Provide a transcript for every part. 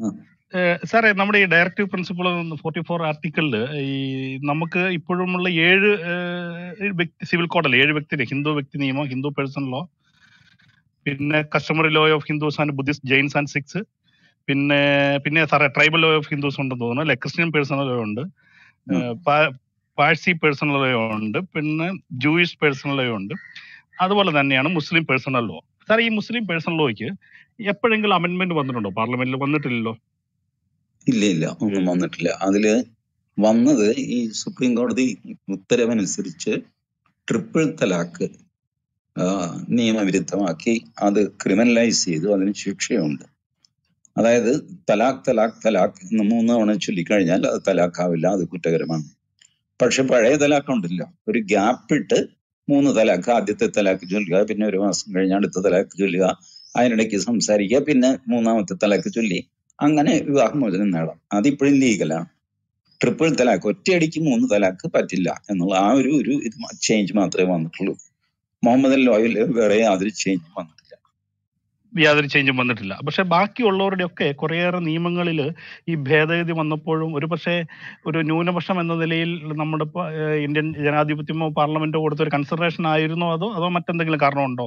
സാറേ നമ്മുടെ ഈ ഡയറക്റ്റീവ് പ്രിൻസിപ്പിൾ ഫോർട്ടി ഫോർ ആർട്ടിക്കിളിൽ ഈ നമുക്ക് ഇപ്പോഴുമുള്ള ഏഴ് ഏഹ്, വ്യക്തി സിവിൽ കോഡല്ലേ ഏഴ് വ്യക്തി ഹിന്ദു വ്യക്തി നിയമം ഹിന്ദു പേഴ്സൺ ലോ പിന്നെ customary law of Hindus and Buddhist Jains and Sikhs പിന്നെ പിന്നെ സാറേ ട്രൈബൽ ലോ ഓഫ് ഹിന്ദുസ് ഉണ്ടെന്ന് തോന്നുന്നു അല്ലെ ക്രിസ്ത്യൻ പേഴ്സണൽ ലോ ഉണ്ട് ഏഹ്, പാ- പാഴ്സി പേഴ്സണൽ ലോ ഉണ്ട് പിന്നെ ജൂയിഷ് പേഴ്സണൽ ലോ ഉണ്ട് അതുപോലെ തന്നെയാണ് മുസ്ലിം പേഴ്സണൽ ലോ സാർ ഈ മുസ്ലിം പേഴ്സണൽ ലോയ്ക്ക് എപ്പോഴെങ്കിലും അമെന്റ്മെന്റ് വന്നിട്ടുണ്ടോ പാർലമെന്റിൽ വന്നിട്ടില്ലല്ലോ ഇല്ല ഇല്ല ഒന്നും വന്നിട്ടില്ല അതില് വന്നത് ഈ സുപ്രീം കോടതി ഉത്തരവനുസരിച്ച് ട്രിപ്പിൾ തലാക്ക് ആ, നിയമവിരുദ്ധമാക്കി അത് ക്രിമിനലൈസ് ചെയ്തു അതിന് ശിക്ഷയുണ്ട് അതായത് തലാഖ് തലാഖ് തലാഖ് എന്ന് മൂന്ന് തവണ ചൊല്ലിക്കഴിഞ്ഞാൽ അത് തലാഖാവില്ല അത് കുറ്റകരമാണ് പക്ഷെ പഴയ തലാഖ് ഉണ്ടല്ലോ ഒരു ഗ്യാപ്പ് ഇട്ട് മൂന്ന് തലാഖ് ആദ്യത്തെ തലാഖ് ചൊല്ലുക പിന്നെ ഒരു മാസം കഴിഞ്ഞ് അടുത്ത തലാഖ് ചൊല്ലുക അതിനിടയ്ക്ക് സംസാരിക്കുക പിന്നെ മൂന്നാമത്തെ തലാഖ് ചൊല്ലി അങ്ങനെ വിവാഹമോചനം നേടാം അതിപ്പോഴും ലീഗലാണ് ട്രിപ്പിൾ തലാഖ് ഒറ്റയടിക്ക് മൂന്ന് തലാഖ് പറ്റില്ല എന്നുള്ള ആ ഒരു ഒരു ഇത് ചേഞ്ച് മാത്രമേ വന്നിട്ടുള്ളൂ മുഹമ്മദ് ലോയിൽ വേറെ യാതൊരു ചേഞ്ച് വന്നിട്ടില്ല യാതൊരു ചേഞ്ചും വന്നിട്ടില്ല പക്ഷെ ബാക്കിയുള്ളവരുടെ ഒക്കെ കുറേയേറെ നിയമങ്ങളിൽ ഈ ഭേദഗതി വന്നപ്പോഴും ഒരു പക്ഷേ ഒരു ന്യൂനപക്ഷം എന്ന നിലയിൽ നമ്മുടെ പ- ഏഹ് ഇന്ത്യൻ ജനാധിപത്യമോ പാർലമെന്റോ കൊടുത്ത ഒരു കൺസിഡറേഷൻ ആയിരുന്നോ അതോ അതോ മറ്റെന്തെങ്കിലും കാരണമുണ്ടോ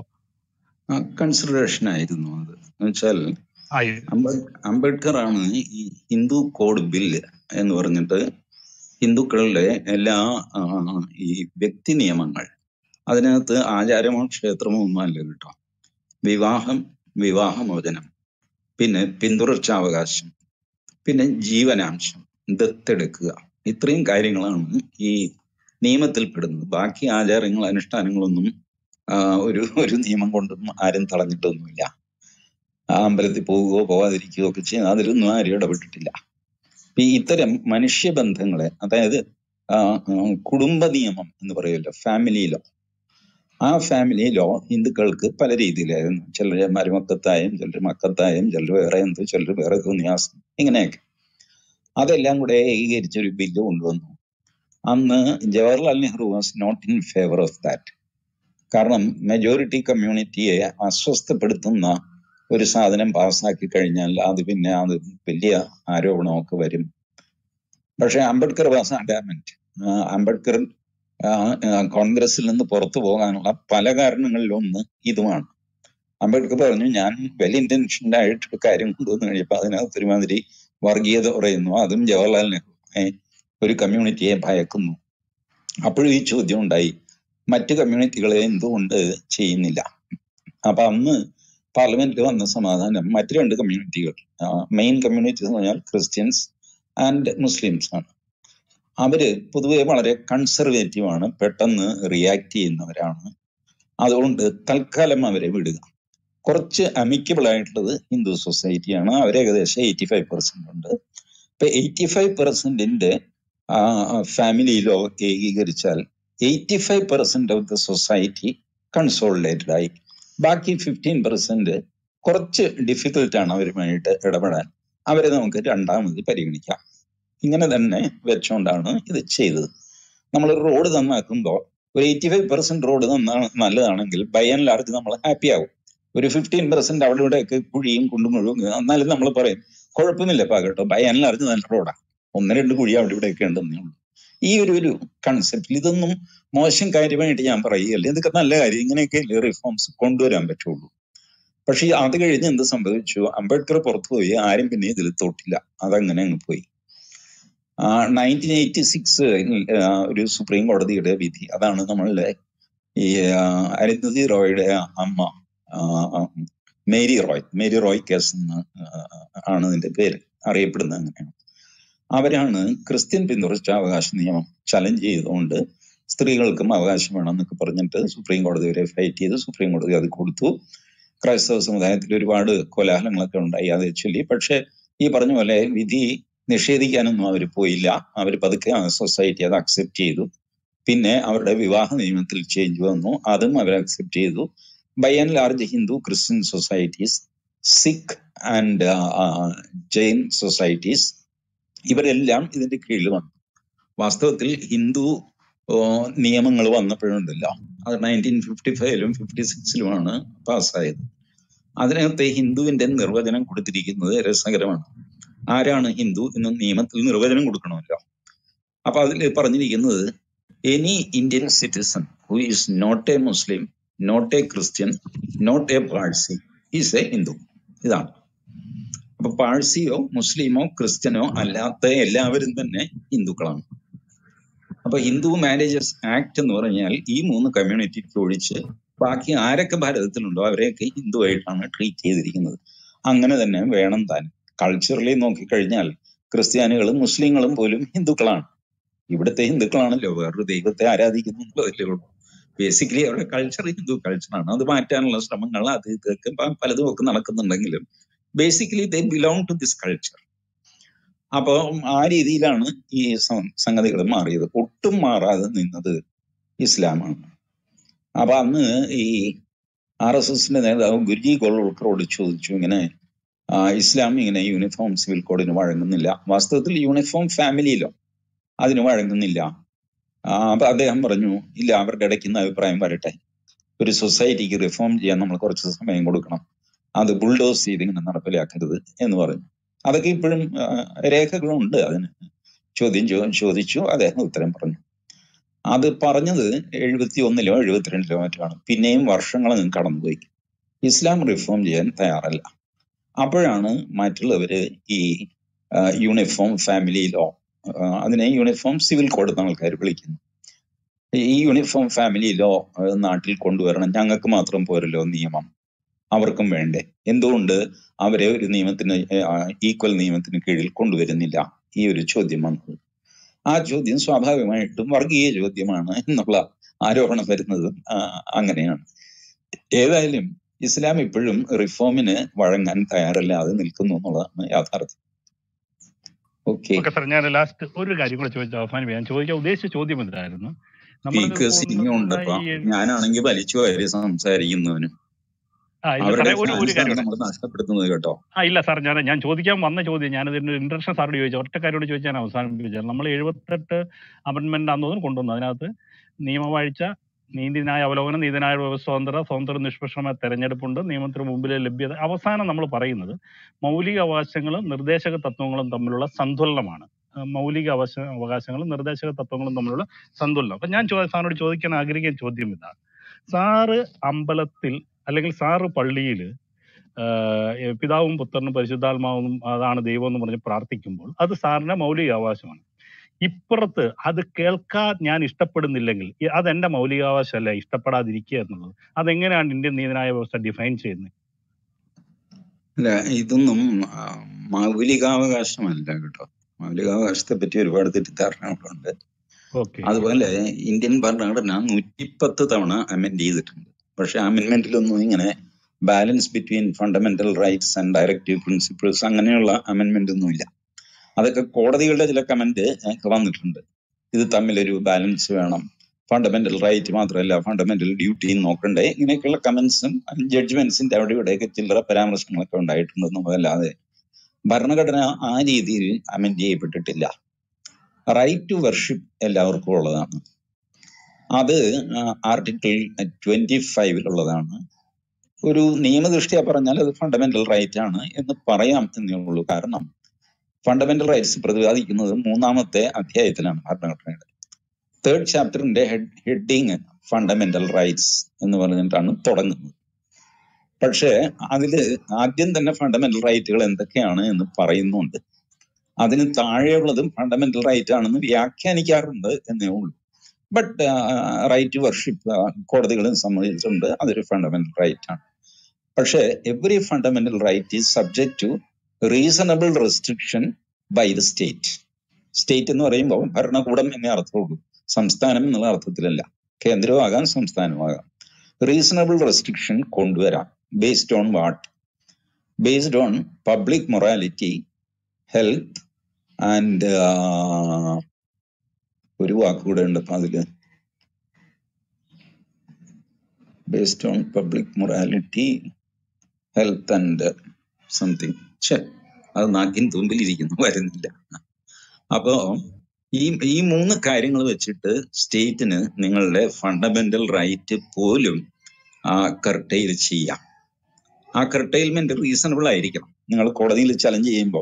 കൺസിഡറേഷൻ ആയിരുന്നു അത് എന്നുവെച്ചാൽ ആയി അംബേ- അംബേദ്കർ ആണ് ഈ ഹിന്ദു കോഡ് ബില്ല് എന്ന് പറഞ്ഞിട്ട് ഹിന്ദുക്കളുടെ എല്ലാ ആ, ഈ വ്യക്തി നിയമങ്ങൾ അതിനകത്ത് ആചാരമോ ക്ഷേത്രമോ ഒന്നും അല്ല കേട്ടോ വിവാഹം വിവാഹമോചനം പിന്നെ പിന്തുടർച്ചാവകാശം പിന്നെ ജീവനാംശം ദത്തെടുക്കുക ഇത്രയും കാര്യങ്ങളാണ് ഈ നിയമത്തിൽ പെടുന്നത് ബാക്കി ആചാരങ്ങൾ അനുഷ്ഠാനങ്ങളൊന്നും ആ, ഒരു ഒരു നിയമം കൊണ്ടും ആരും തളഞ്ഞിട്ടൊന്നുമില്ല ആ അമ്പലത്തിൽ പോവുകയോ പോവാതിരിക്കുകയോ ഒക്കെ ചെയ്യുന്ന അതിലൊന്നും ആരും ഇടപെട്ടിട്ടില്ല ഇപ്പൊ ഈ ഇത്തരം മനുഷ്യബന്ധങ്ങളെ അതായത് ആ, ആ, കുടുംബ നിയമം എന്ന് പറയുമല്ലോ ഫാമിലി ലോ ആ ഫാമിലി ലോ ഹിന്ദുക്കൾക്ക് പല രീതിയിലായിരുന്നു ചിലർ മരുമക്കത്തായും ചിലർ മക്കത്തായും ചിലർ വേറെ എന്തോ ചിലർ വേറെ തോന്നിയാസം ഇങ്ങനെയൊക്കെ അതെല്ലാം കൂടെ ഏകീകരിച്ച ഒരു ബില്ല് കൊണ്ടുവന്നു അന്ന് Jawaharlal Nehru was not in favour of that കാരണം മെജോറിറ്റി കമ്മ്യൂണിറ്റിയെ അസ്വസ്ഥപ്പെടുത്തുന്ന ഒരു സാധനം പാസ്സാക്കി കഴിഞ്ഞാൽ അത് പിന്നെ അത് വലിയ ആരോപണമൊക്കെ വരും പക്ഷെ അംബേദ്കർ വാസ് അഡാമന്റ് അംബേദ്കർ ആ, ആ, കോൺഗ്രസിൽ നിന്ന് പുറത്തു പോകാനുള്ള പല കാരണങ്ങളിലൊന്ന് ഇതുമാണ് അംബേദ്കർ പറഞ്ഞു ഞാൻ വെൽ ഇന്റൻഷൻഡ് ആയിട്ട് ഒരു കാര്യം കൊണ്ടുവന്നു കഴിഞ്ഞപ്പോൾ അതിനകത്ത് ഒരുമാതിരി വർഗീയത പറയുന്നു അതും ജവഹർലാൽ നെഹ്റു ഏ, ഒരു കമ്മ്യൂണിറ്റിയെ ഭയക്കുന്നു അപ്പോഴും ഈ ചോദ്യം ഉണ്ടായി മറ്റു കമ്മ്യൂണിറ്റികളെ എന്തുകൊണ്ട് ചെയ്യുന്നില്ല അപ്പൊ അന്ന് പാർലമെന്റിൽ വന്ന സമാധാനം മറ്റു രണ്ട് കമ്മ്യൂണിറ്റികൾ മെയിൻ കമ്മ്യൂണിറ്റീസ് എന്ന് പറഞ്ഞാൽ ക്രിസ്ത്യൻസ് ആൻഡ് മുസ്ലിംസ് ആണ് അവര് പൊതുവെ വളരെ കൺസർവേറ്റീവ് ആണ് പെട്ടെന്ന് റിയാക്ട് ചെയ്യുന്നവരാണ് അതുകൊണ്ട് തൽക്കാലം അവരെ വിടുക കുറച്ച് അമിക്കബിൾ ആയിട്ടുള്ളത് ഹിന്ദു സൊസൈറ്റിയാണ് അവർ ഏകദേശം എയ്റ്റി ഫൈവ് പെർസെന്റ് ഉണ്ട് ഇപ്പൊ എയ്റ്റി ഫൈവ് പെർസെന്റിന്റെ ഫാമിലിയിലോ ഏകീകരിച്ചാൽ eighty five percent of the society consolidated ആയി ബാക്കി ഫിഫ്റ്റീൻ പെർസെന്റ് കുറച്ച് ഡിഫിക്കൽട്ട് ആണ് അവരുമായിട്ട് ഇടപെടാൻ അവരെ നമുക്ക് രണ്ടാമത് പരിഗണിക്കാം ഇങ്ങനെ തന്നെ വെച്ചുകൊണ്ടാണ് ഇത് ചെയ്തത് നമ്മൾ റോഡ് നന്നാക്കുമ്പോൾ ഒരു എയ്റ്റി ഫൈവ് പെർസെന്റ് റോഡ് നന്നാണ് നല്ലതാണെങ്കിൽ ബൈ ആൻഡ് ലാർജ് നമ്മൾ ഹാപ്പി ആവും ഒരു ഫിഫ്റ്റീൻ പെർസെന്റ് അവിടെ ഇവിടെയൊക്കെ കുഴിയും കുണ്ടും മുഴുവൻ എന്നാലും നമ്മൾ പറയും കുഴപ്പമില്ല പാ കേട്ടോ ബൈ ആൻഡ് ലാർജ് നല്ല റോഡാ ഒന്ന് രണ്ട് കുഴി അവിടെ ഇവിടെയൊക്കെ ഉണ്ടെന്നേ ഉള്ളൂ ഈ ഒരു ഒരു കൺസെപ്റ്റിൽ ഇതൊന്നും മോശം കാര്യമായിട്ട് ഞാൻ പറയുകയല്ല ഇതൊക്കെ നല്ല കാര്യം ഇങ്ങനെയൊക്കെ റിഫോംസ് കൊണ്ടുവരാൻ പറ്റുള്ളൂ പക്ഷെ അത് കഴിഞ്ഞ് എന്ത് സംഭവിച്ചു അംബേദ്കർ പുറത്തുപോയി ആരും പിന്നെ ഇതിൽ തൊട്ടില്ല അതങ്ങനെ അങ്ങ് പോയി നയൻറ്റീൻ എയ്റ്റി സിക്സ് ഒരു സുപ്രീം കോടതിയുടെ വിധി അതാണ് നമ്മളുടെ ഈ ആ, അരുന്ധതി റോയുടെ അമ്മ ആ, ആ, മേരി റോയ് മേരി റോയ് കേസ് എന്ന് ആ, ആണ് ഇതിന്റെ പേര് അറിയപ്പെടുന്നത് അങ്ങനെയാണ് അവരാണ് ക്രിസ്ത്യൻ പിന്തുടർച്ചാവകാശ നിയമം ചലഞ്ച് ചെയ്തുകൊണ്ട് സ്ത്രീകൾക്കും അവകാശം വേണം എന്നൊക്കെ പറഞ്ഞിട്ട് സുപ്രീം കോടതി വരെ ഫൈറ്റ് ചെയ്ത് സുപ്രീം കോടതി അത് കൊടുത്തു ക്രൈസ്തവ സമുദായത്തിൽ ഒരുപാട് കോലാഹലങ്ങളൊക്കെ ഉണ്ടായി അത് ചൊല്ലി പക്ഷെ ഈ പറഞ്ഞ പോലെ വിധി നിഷേധിക്കാനൊന്നും അവർ പോയില്ല അവർ പതുക്കെ ആ സൊസൈറ്റി അത് അക്സെപ്റ്റ് ചെയ്തു പിന്നെ അവരുടെ വിവാഹ നിയമത്തിൽ ചേഞ്ച് വന്നു അതും അവർ അക്സെപ്റ്റ് ചെയ്തു by and large Hindu Christian societies Sikh and Jain societies ഇവരെല്ലാം ഇതിന്റെ കീഴിൽ വന്നു വാസ്തവത്തിൽ ഹിന്ദു നിയമങ്ങൾ വന്നപ്പോഴുണ്ടല്ലോ അത് നയൻറ്റീൻ ഫിഫ്റ്റി ഫൈവിലും ഫിഫ്റ്റി സിക്സിലുമാണ് പാസ്സായത് അതിനകത്ത് ഹിന്ദുവിന്റെ നിർവചനം കൊടുത്തിരിക്കുന്നത് രസകരമാണ് ആരാണ് ഹിന്ദു എന്ന് നിയമത്തിൽ നിർവചനം കൊടുക്കണമല്ലോ അപ്പൊ അതിൽ പറഞ്ഞിരിക്കുന്നത് any Indian citizen who is not a Muslim not a Christian not a Parsi is a Hindu ഇതാണ് അപ്പൊ പാഴ്സിയോ മുസ്ലിമോ ക്രിസ്ത്യനോ അല്ലാത്ത എല്ലാവരും തന്നെ ഹിന്ദുക്കളാണ് അപ്പൊ ഹിന്ദു മാരേജസ് ആക്ട് എന്ന് പറഞ്ഞാൽ ഈ മൂന്ന് കമ്മ്യൂണിറ്റിക്ക് ഒഴിച്ച് ബാക്കി ആരൊക്കെ ഭാരതത്തിലുണ്ടോ അവരെയൊക്കെ ഹിന്ദുവായിട്ടാണ് ട്രീറ്റ് ചെയ്തിരിക്കുന്നത് അങ്ങനെ തന്നെ വേണം താൻ കൾച്ചറലി നോക്കിക്കഴിഞ്ഞാൽ ക്രിസ്ത്യാനികളും മുസ്ലിങ്ങളും പോലും ഹിന്ദുക്കളാണ് ഇവിടുത്തെ ഹിന്ദുക്കളാണല്ലോ വേറൊരു ദൈവത്തെ ആരാധിക്കുന്നു എന്നുള്ളതല്ലേ ഉള്ളൂ ബേസിക്കലി അവരുടെ കൾച്ചർ ഹിന്ദു കൾച്ചറാണ് അത് മാറ്റാനുള്ള ശ്രമങ്ങൾ അത് ഇതൊക്കെ പ- പലതും ഒക്കെ നടക്കുന്നുണ്ടെങ്കിലും basically they belong to this culture അപ്പൊ ആ രീതിയിലാണ് ഈ സംഗതികൾ മാറിയത് ഒട്ടും മാറാതെ നിന്നത് ഇസ്ലാമാണ് അപ്പൊ അന്ന് ഈ ആർ എസ് എസിന്റെ നേതാവ് ഗുരുജി ഗോൾക്കറോട് ചോദിച്ചു ഇങ്ങനെ ആ, ഇസ്ലാം ഇങ്ങനെ യൂണിഫോം സിവിൽ കോഡിന് വഴങ്ങുന്നില്ല വാസ്തവത്തിൽ യൂണിഫോം ഫാമിലിയിലോ അതിന് വഴങ്ങുന്നില്ല ആ, അപ്പൊ അദ്ദേഹം പറഞ്ഞു ഇല്ല അവരുടെ ഇടയ്ക്ക് ഇന്ന് അഭിപ്രായം വരട്ടെ ഒരു സൊസൈറ്റിക്ക് റിഫോം ചെയ്യാൻ നമ്മൾ കുറച്ച് സമയം കൊടുക്കണം അത് ബുൾഡോസ് ചെയ്ത് ഇങ്ങനെ നടപ്പിലാക്കരുത് എന്ന് പറഞ്ഞു അതൊക്കെ ഇപ്പോഴും ആ, രേഖകളുണ്ട് അതിന് ചോദ്യം ചോ- ചോദിച്ചു അദ്ദേഹം ഉത്തരം പറഞ്ഞു അത് പറഞ്ഞത് എഴുപത്തി ഒന്നിലോ എഴുപത്തിരണ്ടിലോ മറ്റാണ് പിന്നെയും വർഷങ്ങൾ കടന്നുപോയി ഇസ്ലാം റിഫോം ചെയ്യാൻ തയ്യാറല്ല അപ്പോഴാണ് മറ്റുള്ളവര് ഈ ആ, യൂണിഫോം ഫാമിലി ലോ ആ, അതിനെ യൂണിഫോം സിവിൽ കോഡ് എന്ന് ആൾക്കാർ വിളിക്കുന്നു ഈ യൂണിഫോം ഫാമിലി ലോ ആ, നാട്ടിൽ കൊണ്ടുവരണം ഞങ്ങൾക്ക് മാത്രം പോരല്ലോ നിയമം അവർക്കും വേണ്ടേ എന്തുകൊണ്ട് അവരെ ഒരു നിയമത്തിന് ഈക്വൽ നിയമത്തിന് കീഴിൽ കൊണ്ടുവരുന്നില്ല ഈ ഒരു ചോദ്യം വന്നത് ആ ചോദ്യം സ്വാഭാവികമായിട്ടും വർഗീയ ചോദ്യമാണ് എന്നുള്ള ആരോപണം വരുന്നത് ആ, അങ്ങനെയാണ് ഏതായാലും ഇസ്ലാം ഇപ്പോഴും റിഫോമിന് വഴങ്ങാൻ തയ്യാറല്ലാതെ നിൽക്കുന്നു എന്നുള്ളതാണ് യാഥാർത്ഥ്യം ഓക്കെ ഓക്കെ സാർ ഞാൻ ലാസ്റ്റ് ഒരു കാര്യം കൂടെ ചോദിച്ചു അവസാനം ഞാൻ ചോദിക്കാൻ ഉദ്ദേശിച്ച ചോദ്യം ഇതായിരുന്നു നമ്മളിത് സ്പീക്കേഴ്സ് ഇനിയും ഉണ്ടപ്പോ ഈ ഞാനാണെങ്കിൽ വലിച്ചു വാരി സംസാരിക്കുന്നവന് ആ ഇല്ല അവരുടെ സാറേ ഒരു ഒരു ഫാൻസാണ് കാര്യം കൂടെ നമ്മൾ നഷ്ടപ്പെടുത്തുന്നത് കേട്ടോ ആ ഇല്ല സാർ ഞാൻ ഞാൻ ചോദിക്കാൻ വന്ന ചോദ്യം ഞാൻ ഇതിന്റെ ഇൻട്രഷൻ സാറോട് ചോദിച്ചു ഒറ്റ കാര്യോട് ചോദിച്ചാൽ ഞാൻ അവസാനിപ്പിച്ചത് നമ്മൾ എഴുപത്തെട്ട് അമെന്റ്മെന്റ് ആണെന്ന് കൊണ്ടുവന്നു അതിനകത്ത് നിയമവാഴ്ച നീതിന്യായ അവലോകനം നീതിന്യായ സ്വതന്ത്ര സ്വതന്ത്ര നിഷ്പക്ഷമായ തെരഞ്ഞെടുപ്പുണ്ട് നിയമത്തിന് മുമ്പിലെ ലഭ്യത അവസാനം നമ്മൾ പറയുന്നത് മൗലിക അവകാശങ്ങളും നിർദ്ദേശക തത്വങ്ങളും തമ്മിലുള്ള സന്തുലനമാണ് ആ, മൗലിക അവകാശ അവകാശങ്ങളും നിർദ്ദേശക തത്വങ്ങളും തമ്മിലുള്ള സന്തുലനം അപ്പൊ ഞാൻ ചോ- സാറിനോട് ചോദിക്കാൻ ആഗ്രഹിക്കുന്ന ചോദ്യം ഇതാണ് സാറ് അമ്പലത്തിൽ അല്ലെങ്കിൽ സാറ് പള്ളിയിൽ പിതാവും പുത്രനും പരിശുദ്ധാത്മാവും അതാണ് ദൈവം എന്ന് പറഞ്ഞ് പ്രാർത്ഥിക്കുമ്പോൾ അത് സാറിന്റെ മൗലിക അവകാശമാണ് ഇപ്പുറത്ത് അത് കേൾക്കാൻ ഞാൻ ഇഷ്ടപ്പെടുന്നില്ലെങ്കിൽ ഇ- അതെന്റെ മൗലികാവകാശമല്ല ഇഷ്ടപ്പെടാതിരിക്കുക എന്നുള്ളത് അതെങ്ങനെയാണ് ഇന്ത്യൻ നീതിന്യായ വ്യവസ്ഥ ഡിഫൈൻ ചെയ്യുന്നത് അല്ല ഇതൊന്നും ആ, മൗലികാവകാശമല്ല കേട്ടോ മൗലികാവകാശത്തെ പറ്റി ഒരുപാട് തെറ്റിദ്ധാരണകളുണ്ട് ഓക്കെ അതുപോലെ ഇന്ത്യൻ ഭരണഘടന നൂറ്റിപ്പത്ത് തവണ അമെൻഡ് ചെയ്തിട്ടുണ്ട് പക്ഷെ അമെന്റ്മെന്റിലൊന്നും ഇങ്ങനെ balance between fundamental rights and directive principles അങ്ങനെയുള്ള അമെന്റ്മെന്റ് ഒന്നുമില്ല അതൊക്കെ കോടതികളുടെ ചില കമന്റ് ഒക്കെ വന്നിട്ടുണ്ട് ഇത് തമ്മിലൊരു ബാലൻസ് വേണം ഫണ്ടമെന്റൽ റൈറ്റ് മാത്രമല്ല ഫണ്ടമെന്റൽ ഡ്യൂട്ടി നോക്കണ്ടേ ഇങ്ങനെയൊക്കെയുള്ള കമന്റ്സും ജഡ്ജ്മെന്റ്സിന്റെ അവിടെ ഇവിടെയൊക്കെ ചില്ലറ പരാമർശങ്ങളൊക്കെ ഉണ്ടായിട്ടുണ്ടെന്നല്ലാതെ ഭരണഘടന ആ രീതിയിൽ അമെന്റ് ചെയ്യപ്പെട്ടിട്ടില്ല റൈറ്റ് ടു വർഷിപ്പ് എല്ലാവർക്കും ഉള്ളതാണ് അത് ആർട്ടിക്കിൾ ട്വന്റി ഫൈവിലുള്ളതാണ് ഒരു നിയമദൃഷ്ടിയ പറഞ്ഞാൽ അത് ഫണ്ടമെന്റൽ റൈറ്റ് ആണ് എന്ന് പറയാം എന്നേ ഉള്ളൂ കാരണം ഫണ്ടമെന്റൽ റൈറ്റ്സ് പ്രതിപാദിക്കുന്നത് മൂന്നാമത്തെ അധ്യായത്തിലാണ് ഭരണഘടനയുടെ തേർഡ് ചാപ്റ്ററിന്റെ ഹെഡിങ് ഫണ്ടമെന്റൽ റൈറ്റ്സ് എന്ന് പറഞ്ഞിട്ടാണ് തുടങ്ങുന്നത് പക്ഷേ അതില് ആദ്യം തന്നെ ഫണ്ടമെന്റൽ റൈറ്റുകൾ എന്തൊക്കെയാണ് എന്ന് പറയുന്നുണ്ട് അതിന് താഴെയുള്ളതും ഫണ്ടമെന്റൽ റൈറ്റ് ആണെന്ന് വ്യാഖ്യാനിക്കാറുണ്ട് എന്നേ ഉള്ളൂ ബട്ട് റൈറ്റ് ടു വർഷിപ്പ് കോടതികളും സമ്മതിച്ചിട്ടുണ്ട് അതൊരു ഫണ്ടമെന്റൽ റൈറ്റ് ആണ് പക്ഷേ every fundamental right is subject to reasonable restriction by the state state എന്ന് പറയുമ്പോൾ ഭരണകൂടം എന്നേ അർത്ഥമുള്ളൂ സംസ്ഥാനം എന്നുള്ള അർത്ഥത്തിലല്ല കേന്ദ്രമാകാം സംസ്ഥാനമാകാം റീസണബിൾ റെസ്ട്രിക്ഷൻ കൊണ്ടുവരാം based on what based on public morality health and ഒരു വാക്കുകൂടെ ഉണ്ട് അപ്പൊ അതില് based on public morality health and something ഛെ അത് നാക്കിൻ തുമ്പിലിരിക്കുന്നു വരുന്നില്ല അപ്പോ ഈ ഈ മൂന്ന് കാര്യങ്ങൾ വെച്ചിട്ട് സ്റ്റേറ്റിന് നിങ്ങളുടെ ഫണ്ടമെന്റൽ റൈറ്റ് പോലും കർട്ടയിൽ ചെയ്യാം ആ കർട്ടൈൽമെന്റ് റീസണബിൾ ആയിരിക്കണം നിങ്ങൾ കോടതിയിൽ ചലഞ്ച് ചെയ്യുമ്പോൾ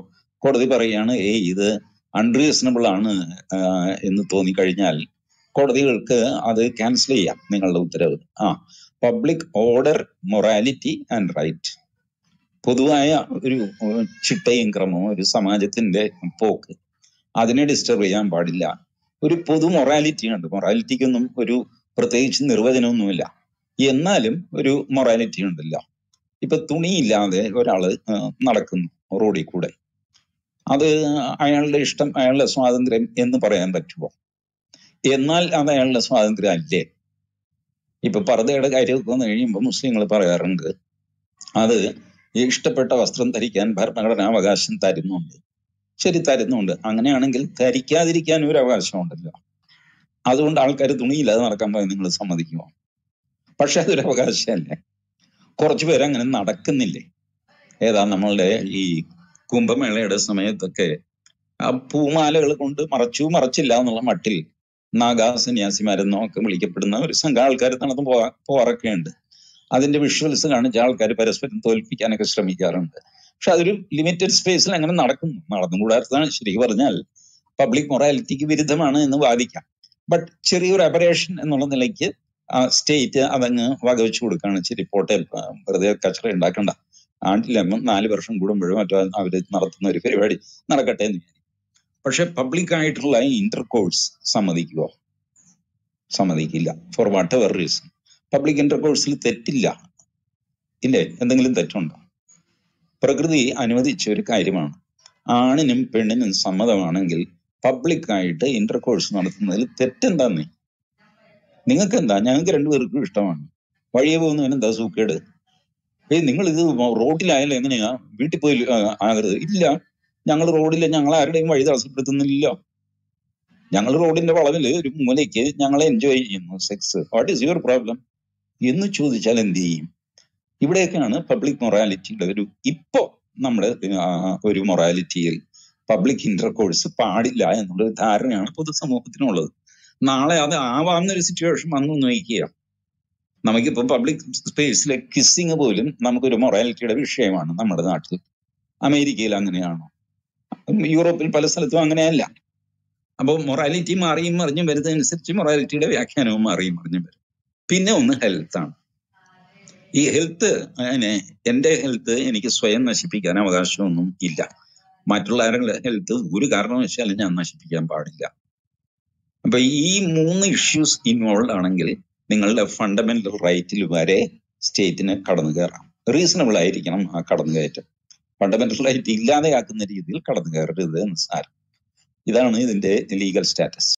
കോടതി പറയുകയാണ് ഏയ് ഇത് അൺറീസണബിൾ ആണ് ആ, എന്ന് തോന്നിക്കഴിഞ്ഞാൽ കോടതികൾക്ക് അത് ക്യാൻസൽ ചെയ്യാം നിങ്ങളുടെ ഉത്തരവ് ആ public order morality and right പൊതുവായ ഒരു ഏഹ്, ചിട്ടയും ക്രമവും ഒരു സമാജത്തിന്റെ പോക്ക് അതിനെ ഡിസ്റ്റർബ് ചെയ്യാൻ പാടില്ല ഒരു പൊതു മൊറാലിറ്റി ഉണ്ട് മൊറാലിറ്റിക്കൊന്നും ഒരു പ്രത്യേകിച്ച് നിർവചനമൊന്നുമില്ല എന്നാലും ഒരു മൊറാലിറ്റി ഉണ്ടല്ലോ ഇപ്പൊ തുണിയില്ലാതെ ഒരാള് ആ, നടക്കുന്നു റോഡിൽ കൂടെ അത് അയാളുടെ ഇഷ്ടം അയാളുടെ സ്വാതന്ത്ര്യം എന്ന് പറയാൻ പറ്റുമോ എന്നാൽ അത് അയാളുടെ സ്വാതന്ത്ര്യം അല്ലേ ഇപ്പൊ പർദ്ദയുടെ കാര്യമൊക്കെ വന്നു കഴിയുമ്പോൾ മുസ്ലിങ്ങൾ പറയാറുണ്ട് അത് ഇഷ്ടപ്പെട്ട വസ്ത്രം ധരിക്കാൻ ഭരണഘടനാ അവകാശം തരുന്നുണ്ട് ശരി തരുന്നുണ്ട് അങ്ങനെയാണെങ്കിൽ ധരിക്കാതിരിക്കാൻ ഒരു അവകാശമുണ്ടല്ലോ അതുകൊണ്ട് ആൾക്കാർ തുണിയില്ലാതെ നടക്കാൻ പോയി നിങ്ങൾ സമ്മതിക്കുമോ പക്ഷെ അതൊരു അവകാശമല്ലേ കുറച്ചു പേര് അങ്ങനെ നടക്കുന്നില്ലേ ഏതാ നമ്മളുടെ ഈ കുംഭമേളയുടെ സമയത്തൊക്കെ ആ പൂമാലകൾ കൊണ്ട് മറച്ചു മറച്ചില്ല എന്നുള്ള മട്ടിൽ നാഗാ സന്യാസിമാരെന്നോ ഒക്കെ വിളിക്കപ്പെടുന്ന ഒരു സംഘം ആൾക്കാർ നടന്നു പോവാ പോവാറൊക്കെ ഉണ്ട് അതിന്റെ വിഷ്വൽസ് കാണിച്ച ആൾക്കാർ പരസ്പരം തോൽപ്പിക്കാനൊക്കെ ശ്രമിക്കാറുണ്ട് പക്ഷെ അതൊരു ലിമിറ്റഡ് സ്പേസിൽ അങ്ങനെ നടക്കുന്നു നടന്നുകൂടാത്തതാണ് ശരിക്കും പറഞ്ഞാൽ പബ്ലിക് മൊറാലിറ്റിക്ക് വിരുദ്ധമാണ് എന്ന് വാദിക്കാം ബട്ട് ചെറിയൊരു അപറേഷൻ എന്നുള്ള നിലയ്ക്ക് സ്റ്റേറ്റ് അതങ്ങ് വകവെച്ചു കൊടുക്കുകയാണ് ശരി പോട്ടെ ആ, വെറുതെ കച്ചറ ഉണ്ടാക്കണ്ട ആണ്ടിലമ്മ നാല് വർഷം കൂടുമ്പോഴും മറ്റോ അവര് നടത്തുന്ന ഒരു പരിപാടി നടക്കട്ടെ എന്ന് വിചാരിക്കും പക്ഷെ പബ്ലിക് ആയിട്ടുള്ള ഇന്റർകോഴ്സ് സമ്മതിക്കുമോ സമ്മതിക്കില്ല for whatever reason public ഇന്റർകോഴ്സിൽ തെറ്റില്ല ഇല്ലേ എന്തെങ്കിലും തെറ്റുണ്ടോ പ്രകൃതി അനുവദിച്ച ഒരു കാര്യമാണ് ആണിനും പെണ്ണിനും സമ്മതമാണെങ്കിൽ പബ്ലിക് ആയിട്ട് ഇന്റർകോഴ്സ് നടത്തുന്നതിൽ തെറ്റെന്താന്നേ നിങ്ങൾക്ക് എന്താ ഞങ്ങൾക്ക് രണ്ടുപേർക്കും ഇഷ്ടമാണ് വഴിയെ പോകുന്നവന് എന്താ സൂക്കേട് ഏയ് നിങ്ങൾ ഇത് റോഡിലായാലും എങ്ങനെയാ വീട്ടിൽ പോയി ആ, ആകരുത് ഇല്ല ഞങ്ങൾ റോഡിൽ ഞങ്ങൾ ആരുടെയും വഴി തടസ്സപ്പെടുത്തുന്നില്ല ഞങ്ങൾ റോഡിന്റെ വളവില് ഒരു മൂലയ്ക്ക് ഞങ്ങളെ എൻജോയ് ചെയ്യുന്നു sex what is your problem എന്ന് ചോദിച്ചാൽ എന്ത് ചെയ്യും ഇവിടെയൊക്കെയാണ് പബ്ലിക് മൊറാലിറ്റിയുടെ ഒരു ഇപ്പോ നമ്മുടെ ആ, ഒരു മൊറാലിറ്റിയിൽ പബ്ലിക് ഇന്റർകോഴ്സ് പാടില്ല എന്നുള്ള ഒരു ധാരണയാണ് പൊതുസമൂഹത്തിനുള്ളത് നാളെ അത് ആവാവുന്നൊരു സിറ്റുവേഷൻ വന്നു നോക്കുക നമുക്കിപ്പോ പബ്ലിക് സ്പേസിലെ കിസ്സിങ് പോലും നമുക്കൊരു മൊറാലിറ്റിയുടെ വിഷയമാണ് നമ്മുടെ നാട്ടിൽ അമേരിക്കയിൽ അങ്ങനെയാണോ യൂറോപ്പിൽ പല സ്ഥലത്തും അങ്ങനെയല്ല അപ്പോൾ മൊറാലിറ്റി മാറിയും മറിഞ്ഞും വരുന്നതനുസരിച്ച് മൊറാലിറ്റിയുടെ വ്യാഖ്യാനവും മാറിയും മറിഞ്ഞും വരും പിന്നെ ഒന്ന് ഹെൽത്ത് ആണ് ഈ ഹെൽത്ത് അങ്ങനെ എന്റെ ഹെൽത്ത് എനിക്ക് സ്വയം നശിപ്പിക്കാൻ അവകാശമൊന്നും ഇല്ല മറ്റുള്ളവരുടെ ഹെൽത്ത് ഒരു കാരണവശാലും ഞാൻ നശിപ്പിക്കാൻ പാടില്ല അപ്പൊ ഈ മൂന്ന് ഇഷ്യൂസ് ഇൻവോൾവ് ആണെങ്കിൽ നിങ്ങളുടെ ഫണ്ടമെന്റൽ റൈറ്റിൽ വരെ സ്റ്റേറ്റിന് കടന്നു കയറാം റീസണബിൾ ആയിരിക്കണം ആ കടന്നു കയറ്റം ഫണ്ടമെന്റൽ റൈറ്റ് ഇല്ലാതെയാക്കുന്ന രീതിയിൽ കടന്നു കയറരുത് എന്ന് സാരം ഇതാണ് ഇതിന്റെ ലീഗൽ സ്റ്റാറ്റസ്